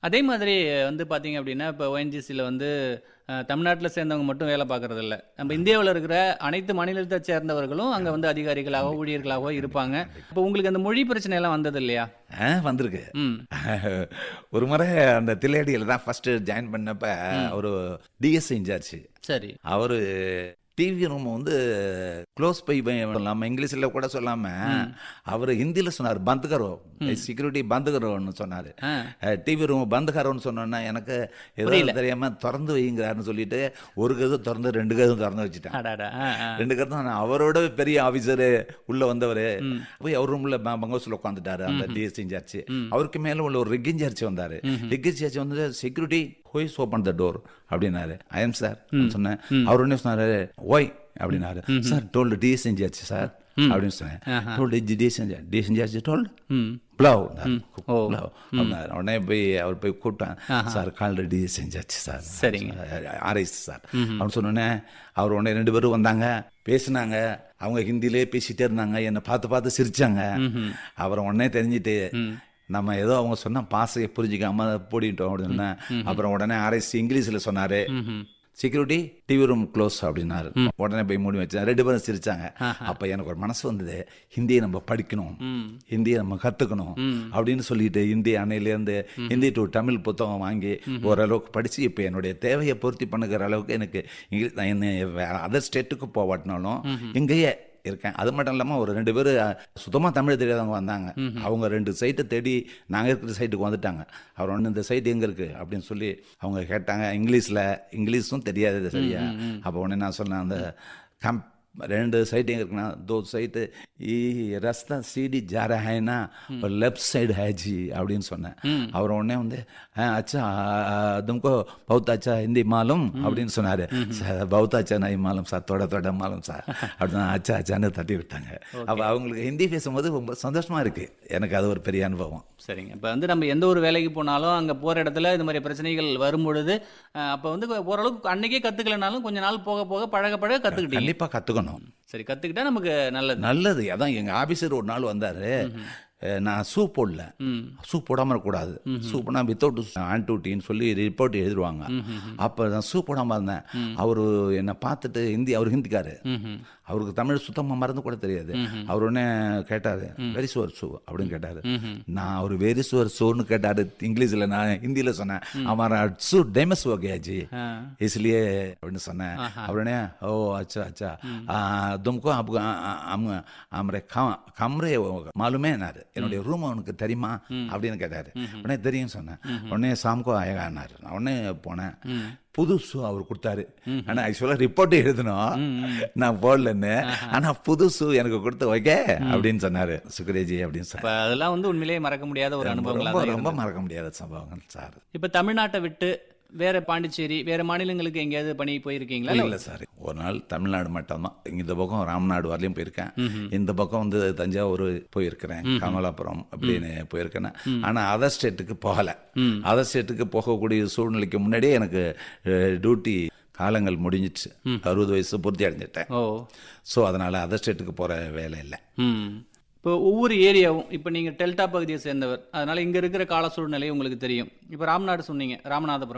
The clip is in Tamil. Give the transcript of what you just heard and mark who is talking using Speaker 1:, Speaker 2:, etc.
Speaker 1: அதே மாதிரி வந்து பார்த்தீங்க அப்படின்னா இப்போ ONGCல வந்து தமிழ்நாட்டில் சேர்ந்தவங்க மட்டும் வேலை பார்க்கறது இல்ல நம்ம இந்தியாவில் இருக்கிற அனைத்து மாநிலத்தை சேர்ந்தவர்களும் அங்கே வந்து அதிகாரிகளாகவோ ஊழியர்களாகவோ இருப்பாங்க இப்போ உங்களுக்கு அந்த மொழி பிரச்சனை எல்லாம் வந்தது இல்லையா
Speaker 2: ஆ வந்திருக்கு
Speaker 1: ம்
Speaker 2: ஒரு முறை அந்த தில்லேடியில் தான் ஃபர்ஸ்ட் ஜாயின் பண்ணப்ப ஒரு டிஎஸ் இன்சார்ஜ்
Speaker 1: சரி
Speaker 2: அவரு டிவி ரூம் வந்து க்ளோஸ் பை சொல்லாம இங்கிலீஷ்ல கூட சொல்லாம அவர் ஹிந்தியில சொன்னார் பந்த் கரோ செக்யூரிட்டி பந்த் கரோன்னு சொன்னாரு
Speaker 1: ஆ.
Speaker 2: டிவி ரூம் பந்த் கரோன்னு சொன்னோன்னா எனக்கு ஏதோ
Speaker 1: புரியல.
Speaker 2: தெரியாம திறந்து வைங்கிறாருன்னு சொல்லிட்டு ஒரு கதவு திறந்து ரெண்டு கதவு திறந்து வச்சுட்டேன்
Speaker 1: அடாடா ஆ, ஆ.
Speaker 2: ரெண்டு கருத்தும் நான் அவரோட பெரிய ஆபீசரு உள்ள வந்தவர் போய் அவர் ரூம்ல பங்கோஸ்ல உட்காந்துட்டாரு அந்த டிஎஸ் இன்சார்ஜ் அவருக்கு மேல உள்ள ஒரு ரிக் இன்சார்ஜ் வந்தாரு ரிக் இன்சார்ஜ் வந்து செக்யூரிட்டி ஹோய்ஸ் ஓப்பன் த டோர் அப்படின்னாரு ஐ எம் சார் சொன்னேன் அவர் என்ன சொன்னாரு ஒய் அப்படின்னாரு sir told DS incharge sir அப்படின்னு சொன்னேன் told DS incharge DS incharge told
Speaker 1: ம்
Speaker 2: ப்ளவ்
Speaker 1: ஓ.
Speaker 2: ப்ளவ் அப்படின்னாரு உடனே போய் அவர் போய் கூப்பிட்டேன் sir called DS incharge sir
Speaker 1: சரிங்க.
Speaker 2: ஆர்ஐஸ் சார் அப்படின்னு சொன்னோன்னே அவர் உடனே ரெண்டு பேரும் வந்தாங்க பேசினாங்க அவங்க ஹிந்திலே பேசிட்டே இருந்தாங்க என்னை பார்த்து பார்த்து சிரிச்சாங்க அப்புறம் உடனே தெரிஞ்சிட்டு நம்ம ஏதோ அவங்க சொன்ன பாசையை புரிஞ்சுக்காம போடிட்டோம் அப்படின்னு அப்புறம் உடனே ஆர்ஐசி இங்கிலீஷ்ல சொன்னாரு செக்யூரிட்டி டிவி ரூம் க்ளோஸ் அப்படின்னாரு உடனே போய் மூடி வச்சேன் ரெண்டு பேரும் சிரிச்சாங்க அப்ப எனக்கு ஒரு மனசு வந்தது ஹிந்தியை நம்ம படிக்கணும் ஹிந்தியை நம்ம கத்துக்கணும் அப்படின்னு சொல்லிட்டு ஹிந்தி அன்னையிலேருந்து ஹிந்தி டு தமிழ் புத்தகம் வாங்கி ஓரளவுக்கு படிச்சு இப்போ என்னுடைய தேவையை பூர்த்தி பண்ணுகிற அளவுக்கு எனக்கு இங்கிலீஷ் நான் என்ன அதர் ஸ்டேட்டுக்கு போவாட்டினாலும் இங்கேயே இருக்கேன் அது மட்டும் இல்லாமல் ஒரு ரெண்டு பேர் சுத்தமாக தமிழ் தெரியாதவங்க வந்தாங்க அவங்க ரெண்டு சைட்டை தேடி நாங்கள் இருக்கிற சைட்டுக்கு வந்துட்டாங்க அவர் ஒன்று இந்த சைட் எங்கே இருக்குது அப்படின்னு சொல்லி அவங்க கேட்டாங்க இங்கிலீஷில் இங்கிலீஷும் தெரியாது சரியா அப்போ உடனே நான் சொன்னேன் அந்த கம் ரெண்டு சைட் எங்க இருக்குன்னா दो சைட்டு ஈ ரஸ்தா சீடி ஜா ரहा है ना और लेफ्ट साइड है जी அப்படின்னு சொன்னேன் அவர் உடனே வந்து "ஆ, அச்சா ஆ, तुमको बहुत अच्छा हिंदी मालूम அப்படின்னு சொன்னாரு "சார், बहुत अच्छा नहीं मालूम சார் தொட தொட மாலும் சார் அப்படின்னு அச்சா அச்சான்னு தட்டி விட்டாங்க அப்ப அவங்களுக்கு ஹிந்தி பேசும்போது ரொம்ப சந்தோஷமா இருக்கு எனக்கு அது ஒரு பெரிய அனுபவம்
Speaker 1: சரிங்க இப்போ வந்து நம்ம எந்த ஒரு வேலைக்கு போனாலும் அங்கே போகிற இடத்துல இந்த மாதிரி பிரச்சனைகள் வரும்பொழுது அப்போ வந்து ஓரளவுக்கு அன்னைக்கே கற்றுக்கலனாலும் கொஞ்ச நாள் போக போக பழக பழக கற்றுக்கிட்டீங்க
Speaker 2: கண்டிப்பா கத்துக்கணும்
Speaker 1: சரி கற்றுக்கிட்டா நமக்கு நல்லது
Speaker 2: நல்லது அதான் எங்க ஆபீசர் ஒரு நாள் வந்தாரு அஹ், நான் ஷூ போடல ஷூ போடாம இருக்கக்கூடாது ஷூ போனா வித்தவுட் ஆன்டூட்டின்னு சொல்லி ரிப்போர்ட் எழுதுருவாங்க அப்ப நான் ஷூ போடாம இருந்தேன் அவரு என்னை பார்த்துட்டு ஹிந்தி அவர் ஹிந்திக்காரு அவருக்கு தமிழ் சுத்தமா மறந்து கூட தெரியாது அவர் உடனே கேட்டாரு வெரி சுவர் ஷூ அப்படின்னு கேட்டாரு நான் அவர் வெரி சுவர் ஷூன்னு கேட்டாரு இங்கிலீஷ்ல நான் ஹிந்தியில சொன்னேன் हमारा ஷூ டேமஸ் हो गया जी इसलिए அப்படின்னு சொன்னேன் அவருடனே ஓ அச்சா அச்சா ஆ, तुमको आपको आ- आ- हम हमरे கம்- கம்ரே மாலுமேனாரு என்னுடைய ரூம் உனக்கு தெரியுமா அப்படின்னு கேட்டாரு உடனே தெரியும் சொன்னேன் உடனே சாம்கோ ஆயகானாரு நான் உடனே போனேன் புது ஷூ அவர் கொடுத்தாரு ஆனா ஆக்சுவலா ரிப்போர்ட் எழுதணும் நான் போடலன்னு ஆனா புது ஷூ எனக்கு கொடுத்து ஓகே அப்படின்னு சொன்னாரு சுக்ரேஜி அப்படின்னு சொன்னாரு
Speaker 1: இப்போ அதெல்லாம் வந்து உண்மையிலேயே மறக்க முடியாத ஒரு அனுபவங்களாக
Speaker 2: ரொம்ப
Speaker 1: தான்
Speaker 2: ரொம்ப
Speaker 1: இருந்தது.
Speaker 2: மறக்க முடியாத சம்பவங்கள் சார்
Speaker 1: இப்போ தமிழ்நாட்டை விட்டு வேற பாண்டிச்சேரி வேற மாநிலங்களுக்கு எங்கேயாவது பணி போயிருக்கீங்களா
Speaker 2: இல்ல சார் ஒரு நாள் தமிழ்நாடு மட்டும்தான் இந்த பக்கம் ராமநாடு வரலையும் போயிருக்கேன் இந்த பக்கம் வந்து தஞ்சாவூர் போயிருக்கிறேன் கமலாபுரம் அப்படின்னு போயிருக்கேன் ஆனா அதர் ஸ்டேட்டுக்கு போகல அதர் ஸ்டேட்டுக்கு போகக்கூடிய சூழ்நிலைக்கு முன்னாடியே எனக்கு டியூட்டி காலங்கள் முடிஞ்சிச்சு அறுபது வயசு பூர்த்தி அடைஞ்சிட்டேன்
Speaker 1: ஓ
Speaker 2: ஸோ அதனால அதர் ஸ்டேட்டுக்கு போற வேலை இல்லை
Speaker 1: ம் இப்போ ஒவ்வொரு ஏரியாவும் இப்போ நீங்கள் டெல்டா பகுதியை சேர்ந்தவர் அதனால இங்கே இருக்கிற கால சூழ்நிலை உங்களுக்கு தெரியும் இப்போ ராமநாடு சொன்னீங்க ராமநாதபுரம்